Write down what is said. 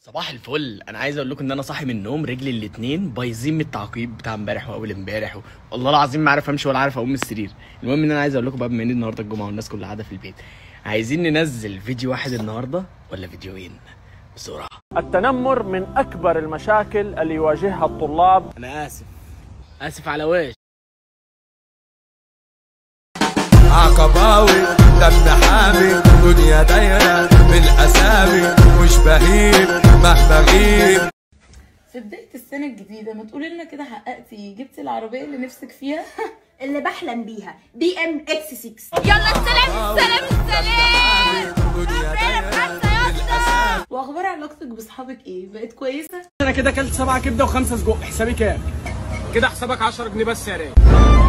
صباح الفل انا عايز اقول لكم ان انا صاحي من النوم رجلي الاتنين بايظين من التعقيب بتاع امبارح واول امبارح و... والله العظيم ما عارف امشي ولا عارف اقوم من السرير المهم ان انا عايز اقول لكم بقى بما ان النهارده الجمعه والناس كلها قاعده في البيت عايزين ننزل فيديو واحد النهارده ولا فيديوهين بسرعه التنمر من أكبر المشاكل اللي يواجهها الطلاب انا اسف اسف على وش عقباوي دم حامي دنيا دايرة بالأسامي مش بهيم مهما غيب في بداية السنة الجديدة ما تقولي لنا كده حققتي جبتي العربية اللي نفسك فيها اللي بحلم بيها بي ام اكس 6 يلا السلام السلام السلام دنيا دايرة بالأسامي واخبار علاقتك باصحابك ايه بقت كويسة انا كده اكلت سبعة كبدة وخمسة سجق حسابي كام؟ كده حسابك 10 جنيه بس يا ريت